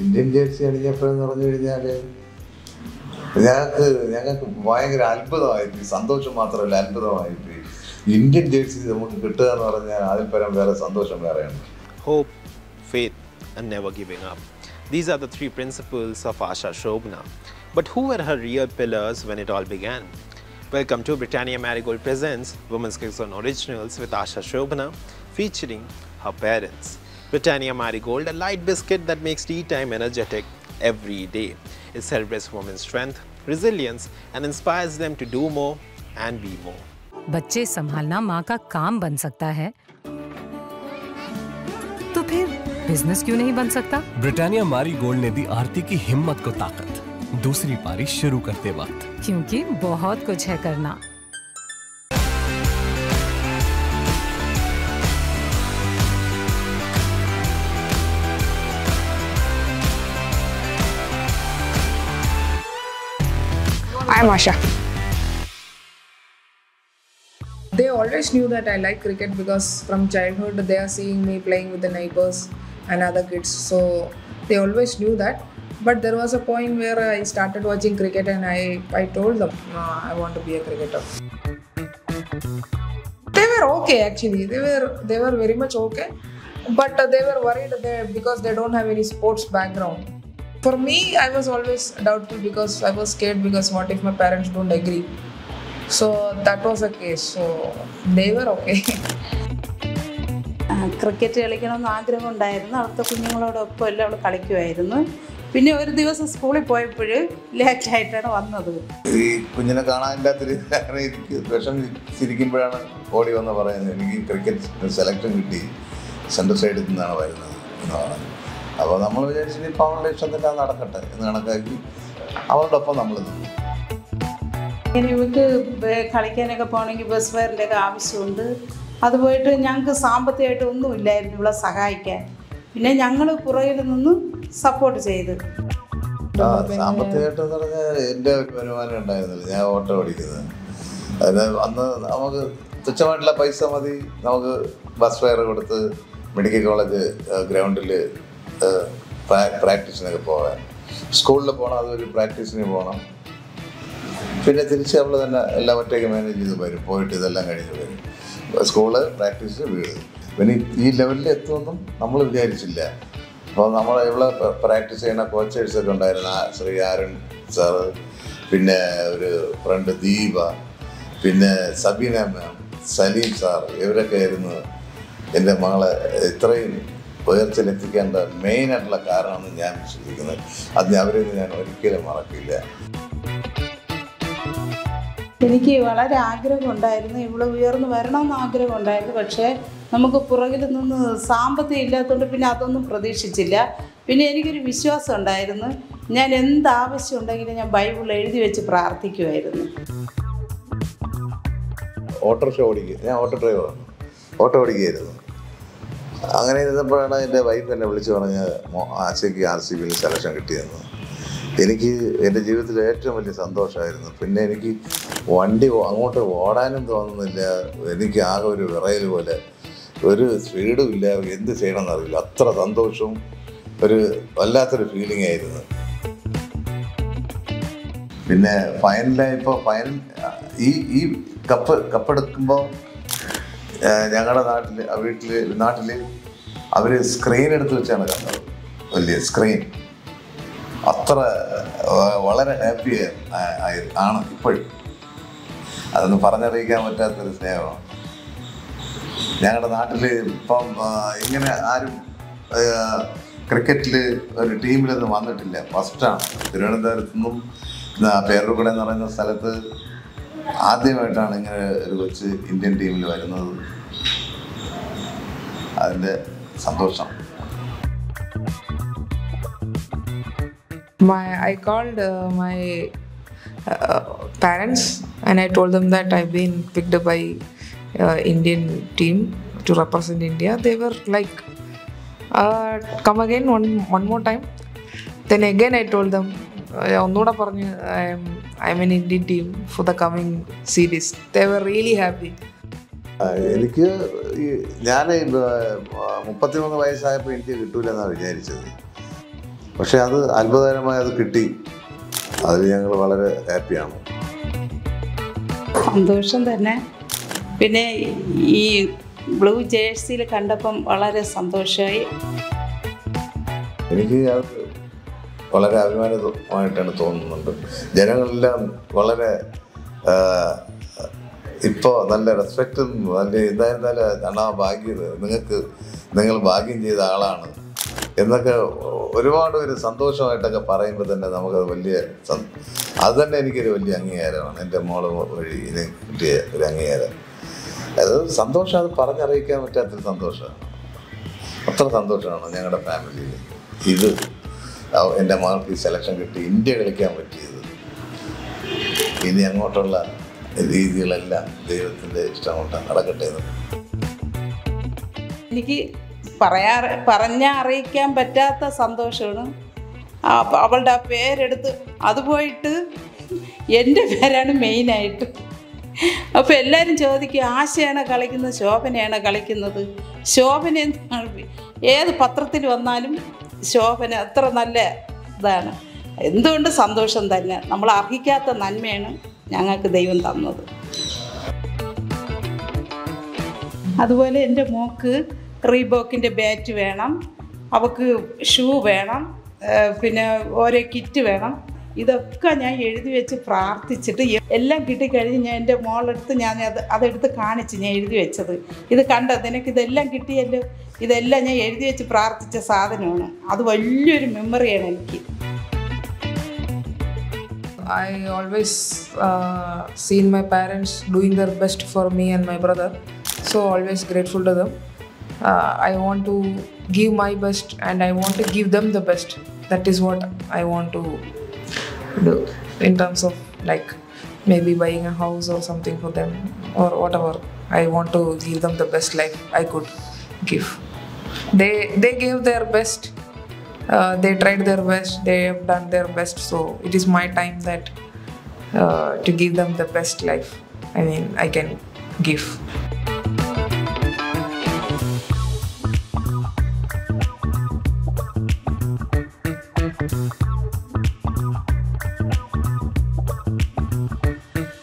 Indian jersey അണിഞ്ഞപ്പോഴെന്ന് പറഞ്ഞു കഴിഞ്ഞാൽ ഞങ്ങൾക്ക് ഞങ്ങൾക്ക് ഭയങ്കര അത്ഭുതമായിപ്പോയി സന്തോഷം മാത്രമല്ല അത്ഭുതമായിപ്പോയി ഇന്ത്യൻ ജേഴ്സി നമുക്ക് കിട്ടുക എന്ന് പറഞ്ഞാൽ അതിൽ പരം വേറെ സന്തോഷം വേറെയാണ് hope, faith, and never giving up. These are the three principles of Asha Shobna. But who were her real pillars when it all began? Welcome to Britannia Marigold Presents Women's Kicks on Originals with Asha Shobna, featuring her parents. Britannia Marigold, a light biscuit that makes tea time energetic every day. It celebrates women's strength, resilience, and inspires them to do more and be more. बच्चे संभालना माँ का काम बन सकता है तो फिर बिजनेस क्यों नहीं बन सकता ब्रिटानिया मारी गोल्ड ने दी आरती की हिम्मत को ताकत दूसरी पारी शुरू करते वक्त क्योंकि बहुत कुछ है करना I'm Asha. They always knew that I like cricket because from childhood they are seeing me playing with the neighbors and other kids. So they always knew that. But there was a point where I started watching cricket and I, I told them, no, I want to be a cricketer. They were okay actually. They were they were very much okay. But uh, they were worried that because they don't have any sports background. For me, I was always doubtful because I was scared because what if my parents don't agree? So that was the case. So they were okay. ആ, cricket കളിക്കണമെന്ന് ആഗ്രഹം ഉണ്ടായിരുന്നു അവിടുത്തെ കുഞ്ഞുങ്ങളോടൊപ്പം എല്ലാം അവൾ കളിക്കുമായിരുന്നു പിന്നെ ഒരു ദിവസം സ്കൂളിൽ പോയപ്പോൾ ലേറ്റായിട്ടാണ് വന്നത് ഈ കുഞ്ഞിനെ കാണാനില്ലാത്തൊരു കാരണം എനിക്ക് വിഷമിച്ചിരിക്കുമ്പോഴാണ് ഓടി വന്ന് പറയുന്നത് എനിക്ക് ക്രിക്കറ്റ് സെലക്ഷൻ കിട്ടി സെൻട്രൽ സൈഡിൽ നിന്നാണ് വരുന്നത് എന്ന് പറഞ്ഞു അപ്പോൾ നമ്മൾ വിചാരിച്ചു ഇപ്പോൾ അവളുടെ ഇഷ്ടം തന്നെ അത് നടക്കട്ടെ എന്ന് കണക്കാക്കി അവളുടെ ഒപ്പം നമ്മൾ നിന്നു ഇങ്ങനെ ഇവർക്ക് ബ- കളിക്കാനൊക്കെ പോകണമെങ്കിൽ ബസ് ഫെയറിൻ്റെ ഒക്കെ ആവശ്യമുണ്ട് അത് പോയിട്ട് ഞങ്ങൾക്ക് സാമ്പത്തികമായിട്ട് ഒന്നുമില്ലായിരുന്നു ഇവളെ സഹായിക്കാൻ പിന്നെ ഞങ്ങൾ പുറകിൽ നിന്ന് സപ്പോർട്ട് ചെയ്ത് ആ സാമ്പത്തികമായിട്ട് എന്ന് പറഞ്ഞാൽ എൻ്റെ ഒരു വരുമാനം ഉണ്ടായിരുന്നില്ല ഞാൻ ഓട്ടോ ഓടിക്കുന്നത് അതിന് അന്ന് നമുക്ക് തുച്ഛമായിട്ടുള്ള പൈസ മതി നമുക്ക് ബസ് ഫെയർ കൊടുത്ത് മെഡിക്കൽ കോളേജ് ഗ്രൗണ്ടിൽ പ്രാക്ടീസിനൊക്കെ പോകാൻ സ്കൂളിൽ പോകണം അതൊരു പ്രാക്ടീസിന് പോകണം പിന്നെ തിരിച്ച് നമ്മൾ തന്നെ എല്ലാം ഒറ്റയ്ക്ക് മാനേജ് ചെയ്ത് വരും പോയിട്ട് ഇതെല്ലാം കഴിഞ്ഞ് വരും സ്കൂള് പ്രാക്ടീസ് വീട് പിന്നെ ഈ- ഈ ലെവലിൽ എത്തുമെന്നും നമ്മൾ വിചാരിച്ചില്ല അപ്പോൾ നമ്മൾ ഇവിടെ പ്രാക്ടീസ് ചെയ്യുന്ന കോച്ചേഴ്സൊക്കെ ഉണ്ടായിരുന്നു ആ ശ്രീ ആരൺ സാറ് പിന്നെ ഒരു ഫ്രണ്ട് ദീപ പിന്നെ സബീന മാം സലീം സാർ ഇവരൊക്കെ ആയിരുന്നു എൻ്റെ മകളെ ഇത്രയും ഉയർച്ചയിലെത്തിക്കേണ്ട മെയിനായിട്ടുള്ള കാരണമെന്ന് ഞാൻ വിശ്വസിക്കുന്നത് അത് അവരെയൊന്നും ഞാൻ ഒരിക്കലും മറക്കില്ല എനിക്ക് വളരെ ആഗ്രഹമുണ്ടായിരുന്നു ഇവള് ഉയർന്നു വരണമെന്ന് ആഗ്രഹമുണ്ടായിരുന്നു പക്ഷേ നമുക്ക് പുറകിൽ നിന്ന് സാമ്പത്തികം ഇല്ലാത്തതുകൊണ്ട് പിന്നെ അതൊന്നും പ്രതീക്ഷിച്ചില്ല പിന്നെ എനിക്കൊരു വിശ്വാസം ഉണ്ടായിരുന്നു ഞാൻ എന്ത് ആവശ്യം ഉണ്ടെങ്കിലും ഞാൻ ബൈബിൾ എഴുതി വെച്ച് പ്രാർത്ഥിക്കുമായിരുന്നു ഓട്ടോറിക്ഷ ഓടിക്കുക ഞാൻ ഓട്ടോ ഡ്രൈവറാണ് ഓട്ടോ ഓടിക്കുകയായിരുന്നു അങ്ങനെ ഇരുന്നപ്പോഴാണ് എൻ്റെ വൈഫ് എന്നെ വിളിച്ച് പറഞ്ഞ് മോ- ആശയ്ക്ക് ആർ സി ബിയിൽ സെലക്ഷൻ കിട്ടിയെന്ന് എനിക്ക് എൻ്റെ ജീവിതത്തിൽ ഏറ്റവും വലിയ സന്തോഷമായിരുന്നു പിന്നെ എനിക്ക് വണ്ടി ഓ- അങ്ങോട്ട് ഓടാനും തോന്നുന്നില്ല എനിക്ക് ആകെ ഒരു വിറയൽ പോലെ ഒരു സ്പീഡും ഇല്ല എന്ത് ചെയ്യണമെന്ന് അറിയില്ല അത്ര സന്തോഷവും ഒരു വല്ലാത്തൊരു ഫീലിംഗ് ആയിരുന്നു പിന്നെ ഫൈനലായപ്പോൾ ഫൈനൽ ഈ ഈ കപ്പ് കപ്പെടുക്കുമ്പോൾ ഞങ്ങളുടെ നാട്ടിൽ വീട്ടിൽ നാട്ടിൽ അവർ സ്ക്രീൻ എടുത്ത് വെച്ചാണ് കണ്ടത് വലിയ സ്ക്രീൻ അത്ര ആ, വളരെ ഹാപ്പി ആണ് ഇപ്പോഴും അതൊന്നും പറഞ്ഞറിയിക്കാൻ പറ്റാത്തൊരു സ്നേഹമാണ് ഞങ്ങളുടെ നാട്ടിൽ ഇപ്പം ആ, ഇങ്ങനെ ആരും ക്രിക്കറ്റിൽ ഒരു ടീമിലൊന്നും വന്നിട്ടില്ല ഫസ്റ്റാണ് തിരുവനന്തപുരത്തു നിന്നും ആ, പേരൂർക്കട എന്ന് പറയുന്ന സ്ഥലത്ത് ആദ്യമായിട്ടാണ് ഇങ്ങനെ ഒരു കൊച്ച് ഇന്ത്യൻ ടീമിൽ വരുന്നത് അതിൻ്റെ സന്തോഷം my I called uh, my uh, parents and I told them that I've been picked by uh, Indian team to represent India. They were like, uh, "Come again one one more time." Then again I told them, uh, ഒന്നുകൂടെ പറഞ്ഞു I am I am in Indian team for the coming series they were really happy ആ, എനിക്ക് ഈ ഞാൻ മുപ്പത്തിമൂന്ന് വയസ്സായപ്പോൾ India കിട്ടൂലെന്നാണ് വിചാരിച്ചത് പക്ഷെ അത് അത്ഭുതകരമായി അത് കിട്ടി അതിൽ ഞങ്ങൾ വളരെ ഹാപ്പിയാണ് സന്തോഷം തന്നെ പിന്നെ ഈ ബ്ലൂ ജേഴ്സിയിൽ കണ്ടപ്പം വളരെ സന്തോഷമായി എനിക്ക് അത് വളരെ അഭിമാനമായിട്ടാണ് തോന്നുന്നുണ്ട് ജനങ്ങളെല്ലാം വളരെ ഇപ്പോൾ നല്ല റെസ്പെക്റ്റും നല്ല എന്തായിരുന്നാലും അണ്ണാ ഭാഗ്യം നിങ്ങൾക്ക് നിങ്ങൾ ഭാഗ്യം ചെയ്ത ആളാണ് എന്നൊക്കെ ഒരുപാട് ഒരു സന്തോഷമായിട്ടൊക്കെ പറയുമ്പോൾ തന്നെ നമുക്കത് വലിയ സം- അത് തന്നെ എനിക്കൊരു വലിയ അംഗീകാരമാണ് എൻ്റെ മോള് വഴി ഇത് കിട്ടിയ ഒരു അംഗീകാരം അത് സന്തോഷം അത് പറഞ്ഞറിയിക്കാൻ പറ്റാത്തൊരു സന്തോഷമാണ് അത്ര സന്തോഷമാണ് ഞങ്ങളുടെ ഫാമിലിയിൽ ഇത് അവ- എൻ്റെ മകൾക്ക് ഈ സെലക്ഷൻ കിട്ടി ഇന്ത്യ കളിക്കാൻ പറ്റിയത് ഇനി അങ്ങോട്ടുള്ള രീതികളെല്ലാം ദൈവത്തിൻ്റെ ഇഷ്ടം കൊണ്ട് നടക്കട്ടെ എന്ന് എനിക്ക് പറയാ പറഞ്ഞാൽ അറിയിക്കാൻ പറ്റാത്ത സന്തോഷമാണ് ആ അപ്പ- അവളുടെ ആ പേരെടുത്ത് അത് പോയിട്ട് എൻ്റെ പേരാണ് മെയിനായിട്ട് അപ്പോൾ എല്ലാവരും ചോദിക്കും ആശയാണ് കളിക്കുന്നത് ശോഭനയാണ് കളിക്കുന്നത് ശോഭന എന്താണ് ഏത് പത്രത്തിൽ വന്നാലും ശോഭന അത്ര നല്ല ഇതാണ് എന്തുകൊണ്ട് സന്തോഷം തന്നെ നമ്മൾ അർഹിക്കാത്ത നന്മയാണ് ഞങ്ങൾക്ക് ദൈവം തന്നത് അതുപോലെ എൻ്റെ മോക്ക് റീബോക്കിൻ്റെ ബാറ്റ് വേണം അവൾക്ക് ഷൂ വേണം ഏഹ് പിന്നെ ഓരോ കിറ്റ് വേണം ഇതൊക്കെ ഞാൻ എഴുതി വെച്ച് പ്രാർത്ഥിച്ചിട്ട് എ- എല്ലാം കിട്ടിക്കഴിഞ്ഞ് ഞാൻ എൻ്റെ മോളെടുത്ത് ഞാൻ അത് അതെടുത്ത് കാണിച്ച് ഞാൻ എഴുതി വെച്ചത് ഇത് കണ്ടോ നിനക്ക് ഇതെല്ലാം കിട്ടിയല്ലോ ഇതെല്ലാം ഞാൻ എഴുതി വെച്ച് പ്രാർത്ഥിച്ച സാധനമാണ് അത് വലിയൊരു മെമ്മറിയാണ് എനിക്ക് I always uh, seen my parents doing their best for me and my brother, so always grateful to them. Uh, I want to give my best and I want to give them the best. That is what I want to do in terms of like maybe buying a house or something for them or whatever. I want to give them the best life I could give. They they gave their best uh, they tried their best they have done their best so it is my time that uh, to give them the best life i mean i can give